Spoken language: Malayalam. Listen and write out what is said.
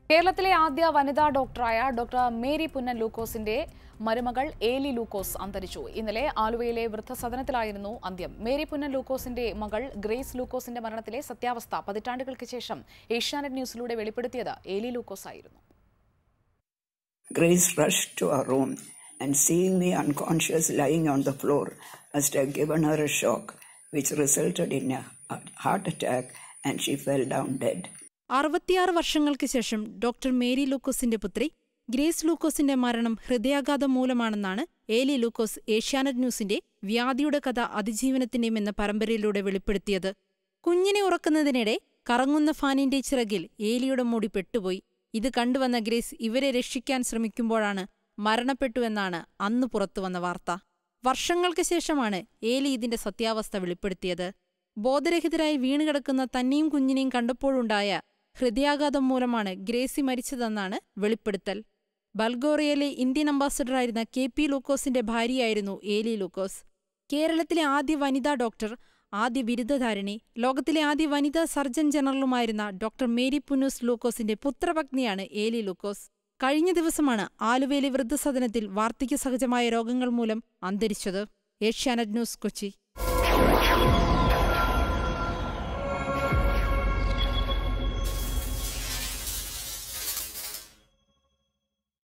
കേരളത്തിലെ ആദ്യ വനിതാ ഡോക്ടറായ ഡോക്ടർ മേരി പുന്നൻ ലൂക്കോസിന്റെ മരുമകൾ ഏലി ലൂക്കോസ് അന്തരിച്ചു ഇന്നലെ ആലുവയിലെ വൃദ്ധസദനത്തിലായിരുന്നു അന്ത്യം മേരി പുന്നൻ ലൂക്കോസിന്റെ മകൾ ഗ്രേസ് ലൂക്കോസിന്റെ മരണത്തിലെ സത്യാവസ്ഥ പതിറ്റാണ്ടുകൾക്ക് ശേഷം ഏഷ്യാനെറ്റ് ന്യൂസിലൂടെ വെളിപ്പെടുത്തിയത് ഏലി ലൂക്കോസ് ആയിരുന്നു Grace rushed to her room and seeing me unconscious lying on the floor must have given her a shock which resulted in a heart attack and she fell down dead. അറുപത്തിയാറ് വർഷങ്ങൾക്ക് ശേഷം ഡോക്ടർ മേരി ലൂക്കോസിന്റെ പുത്രി ഗ്രേസ് ലൂക്കോസിന്റെ മരണം ഹൃദയാഘാതം മൂലമാണെന്നാണ് ഏലി ലൂക്കോസ് ഏഷ്യാനെറ്റ് ന്യൂസിന്റെ വ്യാധിയുടെ കഥ അതിജീവനത്തിന്റെയും എന്ന പരമ്പരയിലൂടെ വെളിപ്പെടുത്തിയത് കുഞ്ഞിനെ ഉറക്കുന്നതിനിടെ കറങ്ങുന്ന ഫാനിന്റെ ചിറകിൽ ഏലിയുടെ മുടി പെട്ടുപോയി ഇത് കണ്ടുവന്ന ഗ്രേസ് ഇവരെ രക്ഷിക്കാൻ ശ്രമിക്കുമ്പോഴാണ് മരണപ്പെട്ടുവെന്നാണ് അന്ന് പുറത്തുവന്ന വാർത്ത വർഷങ്ങൾക്ക് ശേഷമാണ് ഏലി ഇതിന്റെ സത്യാവസ്ഥ വെളിപ്പെടുത്തിയത് ബോധരഹിതരായി വീണുകിടക്കുന്ന തന്നെയും കുഞ്ഞിനെയും കണ്ടപ്പോഴുണ്ടായ ഹൃദയാഘാതം മൂലമാണ് ഗ്രേസി മരിച്ചതെന്നാണ് വെളിപ്പെടുത്തൽ ബൾഗോറിയയിലെ ഇന്ത്യൻ അംബാസഡറായിരുന്ന കെ പി ലൂക്കോസിന്റെ ഭാര്യയായിരുന്നു ഏലി ലൂക്കോസ് കേരളത്തിലെ ആദ്യ വനിതാ ഡോക്ടർ ആദ്യ ബിരുദധാരിണി ലോകത്തിലെ ആദ്യ വനിതാ സർജൻ ജനറലുമായിരുന്ന ഡോക്ടർ മേരി പുന്നൂസ് ലൂക്കോസിന്റെ പുത്രപത്നിയാണ് ഏലി ലൂക്കോസ് കഴിഞ്ഞ ദിവസമാണ് ആലുവയിലെ വൃദ്ധസദനത്തിൽ വാർദ്ധക്യ സഹജമായ രോഗങ്ങൾ മൂലം അന്തരിച്ചത് ഏഷ്യാനെറ്റ് ന്യൂസ് കൊച്ചി